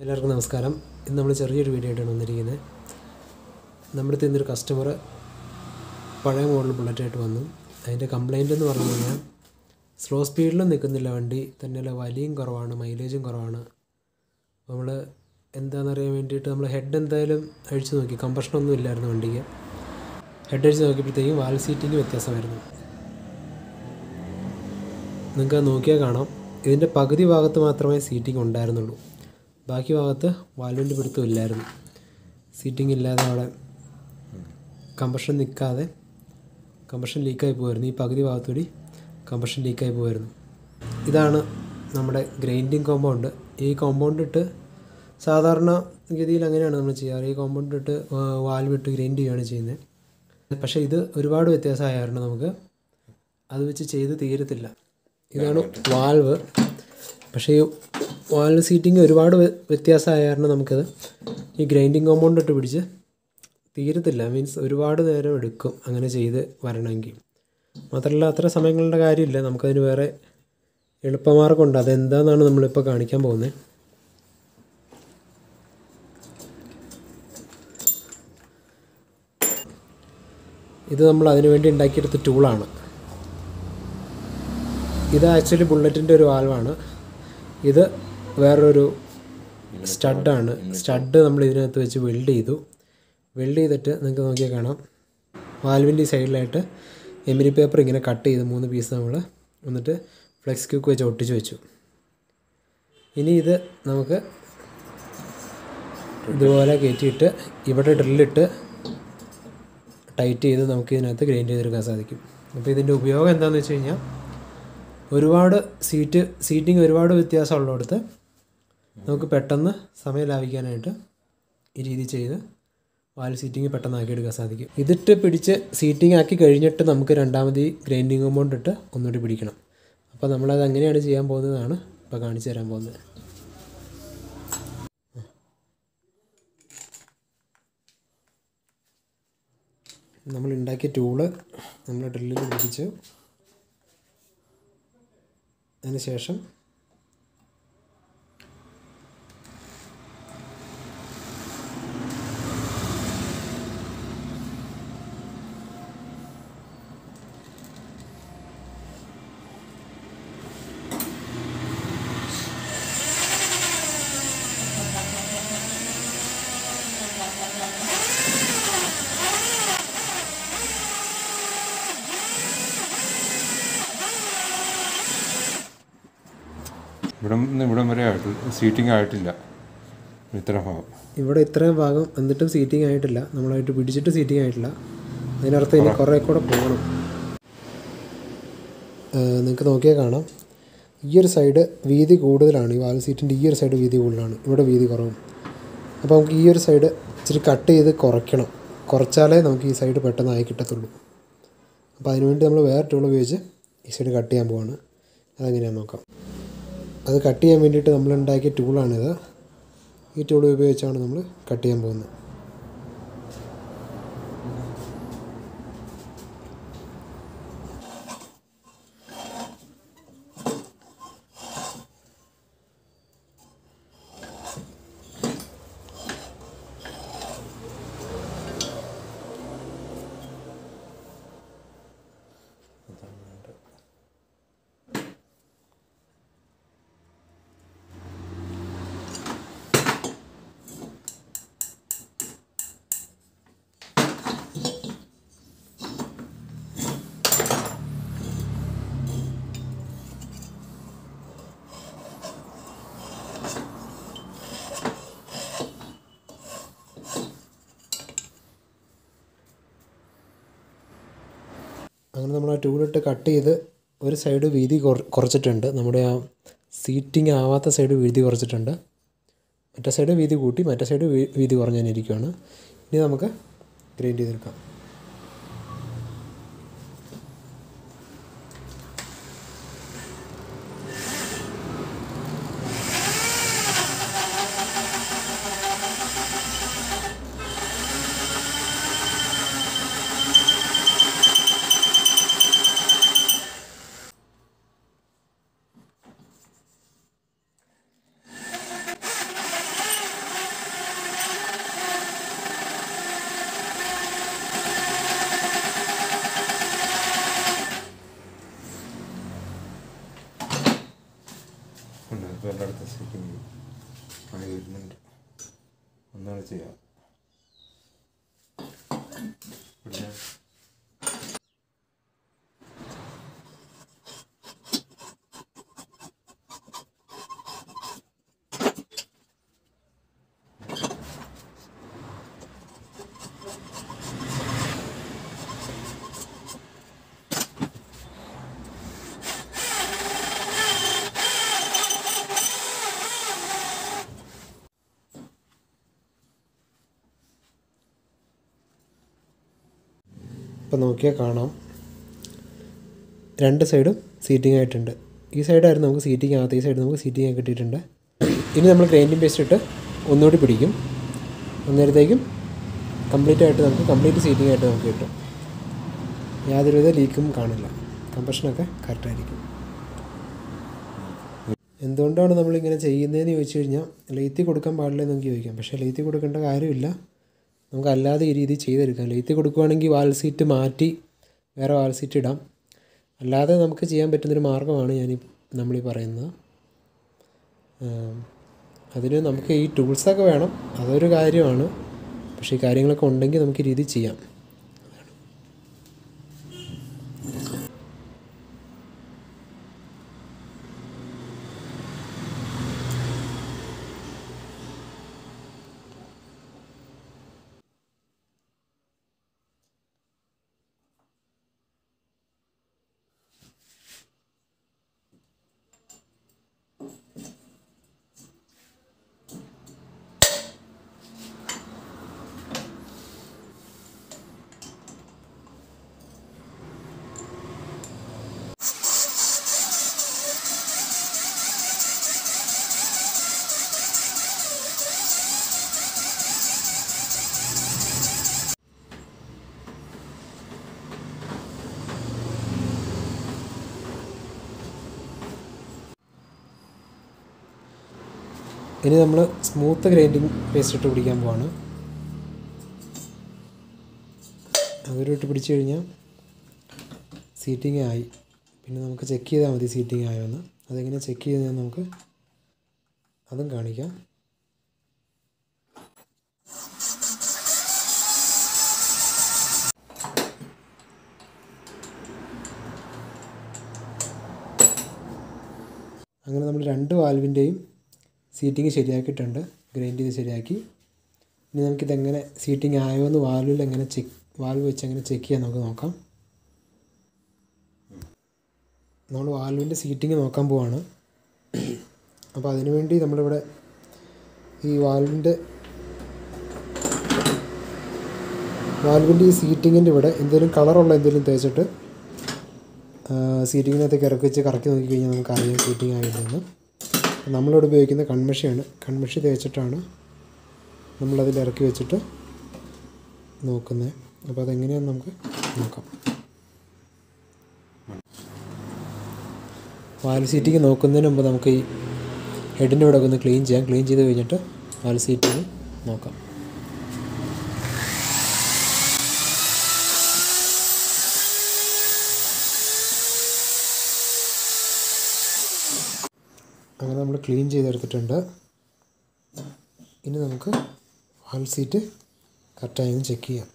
എല്ലാവർക്കും നമസ്കാരം ഇന്ന് നമ്മൾ ചെറിയൊരു വീഡിയോ ആയിട്ടാണ് വന്നിരിക്കുന്നത് നമ്മുടെ അടുത്ത് ഇന്നൊരു കസ്റ്റമർ പഴയ മോഡൽ ബുള്ളറ്റായിട്ട് വന്നു അതിൻ്റെ കംപ്ലൈൻ്റ് എന്ന് പറഞ്ഞു കഴിഞ്ഞാൽ സ്ലോ സ്പീഡിലും നിൽക്കുന്നില്ല വണ്ടി തന്നെയല്ല വലിയും കുറവാണ് മൈലേജും കുറവാണ് നമ്മൾ എന്താണെന്നറിയാൻ വേണ്ടിയിട്ട് നമ്മൾ ഹെഡ് എന്തായാലും അഴിച്ചു നോക്കി കമ്പഷനൊന്നും ഇല്ലായിരുന്നു വണ്ടിക്ക് ഹെഡ് അഴിച്ച് നോക്കിയപ്പോഴത്തേക്കും വാൽ സീറ്റിംഗ് വ്യത്യാസമായിരുന്നു നിങ്ങൾക്ക് അത് നോക്കിയാൽ കാണാം ഇതിൻ്റെ പകുതി ഭാഗത്ത് മാത്രമേ സീറ്റിംഗ് ഉണ്ടായിരുന്നുള്ളൂ ബാക്കി ഭാഗത്ത് വാൽവിൻ്റെ പിടുത്തം ഇല്ലായിരുന്നു സീറ്റിംഗ് ഇല്ലാതെ അവിടെ കമ്പഷൻ നിൽക്കാതെ കമ്പഷൻ ലീക്കായി പോകുമായിരുന്നു ഈ പകുതി ഭാഗത്തുകൂടി കമ്പഷൻ ലീക്കായി പോകുമായിരുന്നു ഇതാണ് നമ്മുടെ ഗ്രൈൻഡിങ് കോമ്പൗണ്ട് ഈ കോമ്പൗണ്ട് ഇട്ട് സാധാരണ ഗതിയിൽ അങ്ങനെയാണ് നമ്മൾ ചെയ്യാറ് ഈ കോമ്പൗണ്ട് ഇട്ട് വാൽവ് ഇട്ട് ഗ്രൈൻഡ് ചെയ്യുകയാണ് ചെയ്യുന്നത് പക്ഷേ ഇത് ഒരുപാട് വ്യത്യാസമായ കാരണം നമുക്ക് അത് വെച്ച് ചെയ്ത് തീരത്തില്ല ഇതാണ് വാൽവ് പക്ഷേ ഈ വാൽവ് സീറ്റിംഗ് ഒരുപാട് വ്യ- വ്യത്യാസമായ കാരണം നമുക്കത് ഈ ഗ്രൈൻഡിങ് കോമ്പൗണ്ട് ഇട്ട് പിടിച്ച് തീരത്തില്ല മീൻസ് ഒരുപാട് നേരം എടുക്കും അങ്ങനെ ചെയ്ത് വരണമെങ്കിൽ മാത്രമല്ല അത്ര സമയങ്ങളുടെ കാര്യമില്ല നമുക്കതിന് വേറെ എളുപ്പമാർഗമുണ്ട് അതെന്താണെന്നാണ് നമ്മളിപ്പോൾ കാണിക്കാൻ പോകുന്നത് ഇത് നമ്മൾ അതിനു വേണ്ടി ഉണ്ടാക്കിയെടുത്ത ടൂളാണ് ഇത് ആക്ച്വലി ബുള്ളറ്റിൻ്റെ ഒരു വാൽവാണ് ഇത് വേറൊരു സ്റ്റഡാണ് സ്റ്റഡ് നമ്മൾ ഇതിനകത്ത് വെച്ച് വെൽഡ് ചെയ്തു വെൽഡ് ചെയ്തിട്ട് നിങ്ങൾക്ക് നോക്കിയാൽ കാണാം വാൽവിൻ്റെ ഈ സൈഡിലായിട്ട് എമിരി പേപ്പർ ഇങ്ങനെ കട്ട് ചെയ്ത് മൂന്ന് പീസ് നമ്മൾ എന്നിട്ട് ഫ്ലെക്സ് ക്യൂക്ക് വെച്ച് ഒട്ടിച്ച് വെച്ചു ഇനി ഇത് നമുക്ക് ഇതുപോലെ കയറ്റിയിട്ട് ഇവിടെ ഡ്രില്ലിട്ട് ടൈറ്റ് ചെയ്ത് നമുക്ക് ഇതിനകത്ത് ഗ്രൈൻഡ് ചെയ്തെടുക്കാൻ സാധിക്കും അപ്പോൾ ഇതിൻ്റെ ഉപയോഗം എന്താണെന്ന് വെച്ച് കഴിഞ്ഞാൽ ഒരുപാട് സീറ്റ് സീറ്റിംഗ് ഒരുപാട് വ്യത്യാസമുള്ളിടത്ത് നമുക്ക് പെട്ടെന്ന് സമയം ലാഭിക്കാനായിട്ട് ഈ രീതി ചെയ്ത് വാൽ സീറ്റിംഗ് പെട്ടെന്ന് ആക്കിയെടുക്കാൻ സാധിക്കും ഇതിട്ട് പിടിച്ച് സീറ്റിംഗ് ആക്കി കഴിഞ്ഞിട്ട് നമുക്ക് രണ്ടാമത് ഈ ഗ്രൈൻഡിങ് കോമ്പൗണ്ട് ഇട്ട് ഒന്നുകൂടി പിടിക്കണം അപ്പോൾ നമ്മളത് എങ്ങനെയാണ് ചെയ്യാൻ പോകുന്നതാണ് ഇപ്പോൾ കാണിച്ചു തരാൻ പോകുന്നത് നമ്മൾ ഉണ്ടാക്കിയ ടൂള് നമ്മൾ ഡ്രില്ലിൽ പിടിപ്പിച്ചു അതിന് ശേഷം ഇവിടം നിന്ന് ഇവിടം വരെ ആയിട്ടില്ല സീറ്റിംഗ് ആയിട്ടില്ല ഇത്ര ഭാഗം ഇവിടെ ഇത്രയും ഭാഗം എന്നിട്ടും സീറ്റിംഗ് ആയിട്ടില്ല നമ്മളായിട്ട് പിടിച്ചിട്ട് സീറ്റിംഗ് ആയിട്ടില്ല അതിനർത്ഥം ഇനി കുറേ കൂടെ പോകണം നിങ്ങൾക്ക് നോക്കിയാൽ കാണാം ഈ ഒരു സൈഡ് വീതി കൂടുതലാണ് ഈ വാൽ സീറ്റിൻ്റെ ഈ ഒരു സൈഡ് വീതി കൂടുതലാണ് ഇവിടെ വീതി കുറവും അപ്പോൾ നമുക്ക് ഈ ഒരു സൈഡ് ഇച്ചിരി കട്ട് ചെയ്ത് കുറയ്ക്കണം കുറച്ചാലേ നമുക്ക് ഈ സൈഡ് പെട്ടെന്ന് ആയി കിട്ടത്തുള്ളൂ അപ്പോൾ അതിനുവേണ്ടി നമ്മൾ വേറെ ടൂൾ ഉപയോഗിച്ച് ഈ സൈഡ് കട്ട് ചെയ്യാൻ പോവാണ് അതെങ്ങനെയാണെന്ന് നോക്കാം അത് കട്ട് ചെയ്യാൻ വേണ്ടിയിട്ട് നമ്മൾ ഉണ്ടാക്കിയ ടൂളാണിത് ഈ ടൂൾ ഉപയോഗിച്ചാണ് നമ്മൾ കട്ട് ചെയ്യാൻ പോകുന്നത് അങ്ങനെ നമ്മൾ ആ ടൂളിട്ട് കട്ട് ചെയ്ത് ഒരു സൈഡ് വീതി കുറ- കുറച്ചിട്ടുണ്ട് നമ്മുടെ ആ സീറ്റിംഗ് ആവാത്ത സൈഡ് വീതി കുറച്ചിട്ടുണ്ട് മറ്റേ സൈഡ് വീതി കൂട്ടി മറ്റേ സൈഡ് വീ- വീതി കുറഞ്ഞു തന്നെ ഇരിക്കുകയാണ് ഇനി നമുക്ക് ഗ്രൈൻഡ് ചെയ്തെടുക്കാം ആയി വരുന്നുണ്ട് ഒന്നുകൂടെ ചെയ്യാം പിന്നെ ഇപ്പോൾ നോക്കിയാൽ കാണാം രണ്ട് സൈഡും സീറ്റിംഗ് ആയിട്ടുണ്ട് ഈ സൈഡായിരുന്നു നമുക്ക് സീറ്റിംഗ് ആകാത്ത ഈ സൈഡ് നമുക്ക് സീറ്റിംഗ് ആയി കിട്ടിയിട്ടുണ്ട് ഇനി നമ്മൾ ഗ്രൈൻഡിങ് പേസ്റ്റ് ഇട്ട് ഒന്നുകൂടി പിടിക്കും അന്നേരത്തേക്കും കംപ്ലീറ്റ് ആയിട്ട് നമുക്ക് കംപ്ലീറ്റ് സീറ്റിംഗ് ആയിട്ട് നമുക്ക് കിട്ടും യാതൊരുവിധ ലീക്കും കാണില്ല കമ്പഷനൊക്കെ കറക്റ്റായിരിക്കും എന്തുകൊണ്ടാണ് നമ്മളിങ്ങനെ ചെയ്യുന്നതെന്ന് ചോദിച്ചു കഴിഞ്ഞാൽ ലെയ്ത്തി കൊടുക്കാൻ പാടില്ല എന്ന് നമുക്ക് ചോദിക്കാം പക്ഷേ ലെയ്ത്തി കൊടുക്കേണ്ട കാര്യമില്ല നമുക്ക് അല്ലാതെ ഈ രീതി ചെയ്തെടുക്കാം ലെയ്ത്തി കൊടുക്കുവാണെങ്കിൽ വാൽ സീറ്റ് മാറ്റി വേറെ വാൽ സീറ്റ് ഇടാം അല്ലാതെ നമുക്ക് ചെയ്യാൻ പറ്റുന്നൊരു മാർഗ്ഗമാണ് ഞാൻ നമ്മളീ പറയുന്നത് ആം, അതിന് നമുക്ക് ഈ ടൂൾസൊക്കെ വേണം അതൊരു കാര്യമാണ് പക്ഷേ ഈ കാര്യങ്ങളൊക്കെ ഉണ്ടെങ്കിൽ നമുക്ക് ഈ രീതി ചെയ്യാം ഇനി നമ്മൾ സ്മൂത്ത് ഗ്രൈൻഡിങ് പേസ്റ്റ് ഇട്ട് പിടിക്കാൻ പോവാണ് അവരിട്ട് പിടിച്ചു കഴിഞ്ഞാൽ സീറ്റിംഗ് ആയി പിന്നെ നമുക്ക് ചെക്ക് ചെയ്താൽ മതി സീറ്റിംഗ് ആയോ എന്ന് അതെങ്ങനെ ചെക്ക് ചെയ്താൽ നമുക്ക് അതും കാണിക്കാം അങ്ങനെ നമ്മൾ രണ്ട് വാൽവിൻ്റെയും സീറ്റിംഗ് ശരിയാക്കിയിട്ടുണ്ട് ഗ്രൈൻഡ് ചെയ്ത് ശരിയാക്കി ഇനി നമുക്കിതെങ്ങനെ സീറ്റിംഗ് ആയോ എന്ന് വാൽവിൽ എങ്ങനെ ചെക്ക് വാൽവ് വെച്ച് എങ്ങനെ ചെക്ക് ചെയ്യാൻ നമുക്ക് നോക്കാം നമ്മൾ വാൽവിൻ്റെ സീറ്റിംഗ് നോക്കാൻ പോവാണ് അപ്പോൾ അതിനുവേണ്ടി നമ്മളിവിടെ ഈ വാൽവിൻ്റെ വാൽവിൻ്റെ ഈ സീറ്റിങ്ങിൻ്റെ ഇവിടെ എന്തെങ്കിലും കളറുള്ള എന്തെങ്കിലും തേച്ചിട്ട് സീറ്റിങ്ങിനകത്തേക്ക് ഇറക്കി വെച്ച് കറക്കി നോക്കി കഴിഞ്ഞാൽ നമുക്ക് അറിയാം സീറ്റിംഗ് ആയില്ലെന്ന് നമ്മളിവിടെ ഉപയോഗിക്കുന്ന കൺമഷിയാണ് കൺമഷി തേച്ചിട്ടാണ് നമ്മളതിൽ ഇറക്കി വെച്ചിട്ട് നോക്കുന്നത് അപ്പോൾ അതെങ്ങനെയാണെന്ന് നമുക്ക് നോക്കാം വാൽ സീറ്റിംഗ് നോക്കുന്നതിന് മുമ്പ് നമുക്ക് ഈ ഹെഡിൻ്റെ ഇവിടെ ഒന്ന് ക്ലീൻ ചെയ്യാം ക്ലീൻ ചെയ്ത് കഴിഞ്ഞിട്ട് വാൽ സീറ്റിംഗ് നോക്കാം അങ്ങനെ നമ്മൾ ക്ലീൻ ചെയ്തെടുത്തിട്ടുണ്ട് ഇനി നമുക്ക് വാൽ സീറ്റ് കറക്റ്റായി ഒന്ന് ചെക്ക് ചെയ്യാം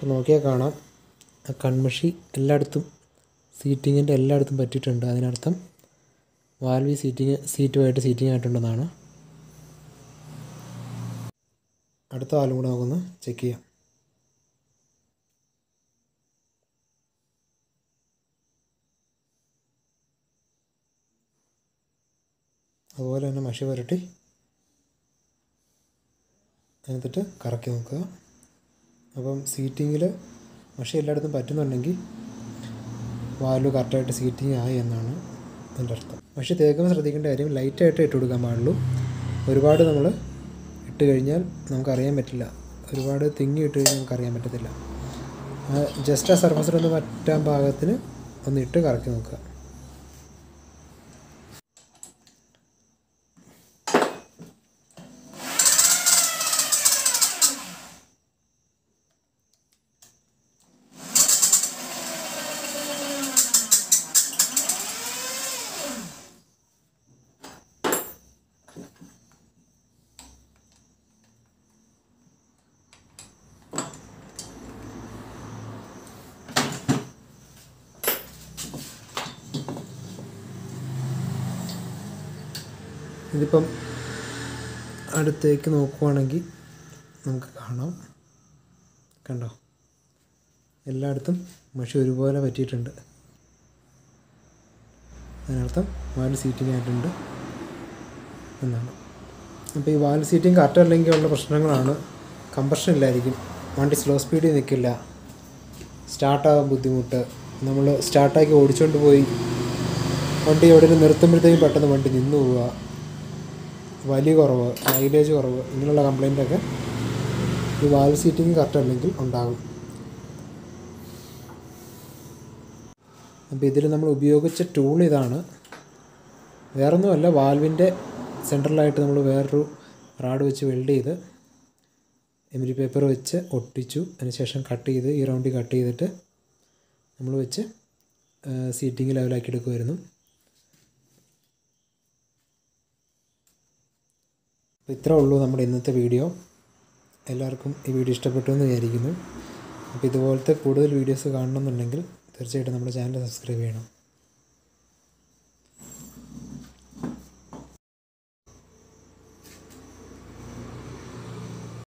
അപ്പോൾ നോക്കിയാൽ കാണാം ആ കൺമഷി എല്ലായിടത്തും സീറ്റിങ്ങിൻ്റെ എല്ലായിടത്തും പറ്റിയിട്ടുണ്ട് അതിനർത്ഥം വാൽവി സീറ്റിങ് സീറ്റുമായിട്ട് സീറ്റിംഗ് ആയിട്ടുണ്ടെന്നാണ് അടുത്ത വാൽവും കൂടെ നമുക്കൊന്ന് ചെക്ക് ചെയ്യാം അതുപോലെ തന്നെ മഷി പുരട്ടി എന്നിട്ട് കറക്കി നോക്കുക അപ്പം സീറ്റിങ്ങിൽ മഷി എല്ലായിടത്തും പറ്റുന്നുണ്ടെങ്കിൽ വാൽവ് കറക്റ്റായിട്ട് സീറ്റിംഗ് ആയി എന്നാണ് അതിൻ്റെ അർത്ഥം മഷി തേക്കുമ്പോൾ ശ്രദ്ധിക്കേണ്ട കാര്യം ലൈറ്റായിട്ട് ഇട്ട് കൊടുക്കാൻ പാടുള്ളൂ ഒരുപാട് നമ്മൾ ഇട്ട് കഴിഞ്ഞാൽ നമുക്കറിയാൻ പറ്റില്ല ഒരുപാട് തിങ്ങി ഇട്ട് കഴിഞ്ഞാൽ നമുക്കറിയാൻ പറ്റത്തില്ല ജസ്റ്റ് ആ സർഫസിലൊന്ന് പറ്റാൻ പാകത്തിന് ഒന്ന് ഇട്ട് കറക്കി നോക്കുക ഇതിപ്പം അടുത്തേക്ക് നോക്കുവാണെങ്കിൽ നമുക്ക് കാണാം കണ്ടോ എല്ലായിടത്തും മഷി ഒരുപോലെ പറ്റിയിട്ടുണ്ട് അതിനർത്ഥം വാൽ സീറ്റിംഗ് ആയിട്ടുണ്ട് എന്നാണ് അപ്പോൾ ഈ വാൽ സീറ്റിംഗ് കറക്റ്റ് അല്ലെങ്കിൽ ഉള്ള പ്രശ്നങ്ങളാണ് കമ്പർഷൻ ഇല്ലായിരിക്കും വണ്ടി സ്ലോ സ്പീഡിൽ നിൽക്കില്ല സ്റ്റാർട്ടാകാൻ ബുദ്ധിമുട്ട് നമ്മൾ സ്റ്റാർട്ടാക്കി ഓടിച്ചുകൊണ്ട് പോയി വണ്ടി എവിടെയെങ്കിലും നിർത്തുമ്പോഴത്തേക്കും പെട്ടെന്ന് വണ്ടി നിന്നു പോവുക വലിയ കുറവ് മൈലേജ് കുറവ് ഇങ്ങനെയുള്ള കംപ്ലൈൻ്റൊക്കെ ഈ വാൽവ് സീറ്റിംഗ് കറക്റ്റ് അല്ലെങ്കിൽ ഉണ്ടാകും അപ്പോൾ ഇതിൽ നമ്മൾ ഉപയോഗിച്ച ടൂൾ ഇതാണ് വേറൊന്നുമല്ല വാൽവിൻ്റെ സെൻട്രലായിട്ട് നമ്മൾ വേറൊരു റാഡ് വെച്ച് വെൽഡ് ചെയ്ത് എമിരി പേപ്പർ വെച്ച് ഒട്ടിച്ചു അതിനുശേഷം കട്ട് ചെയ്ത് ഈ റൗണ്ടിൽ കട്ട് ചെയ്തിട്ട് നമ്മൾ വെച്ച് സീറ്റിംഗ് ലെവലാക്കി എടുക്കുമായിരുന്നു അപ്പോൾ ഇത്രേ ഉള്ളൂ നമ്മുടെ ഇന്നത്തെ വീഡിയോ എല്ലാവർക്കും ഈ വീഡിയോ ഇഷ്ടപ്പെട്ടു എന്ന് വിചാരിക്കുന്നു അപ്പോൾ ഇതുപോലത്തെ കൂടുതൽ വീഡിയോസ് കാണണമെന്നുണ്ടെങ്കിൽ തീർച്ചയായിട്ടും നമ്മുടെ ചാനൽ സബ്സ്ക്രൈബ് ചെയ്യണം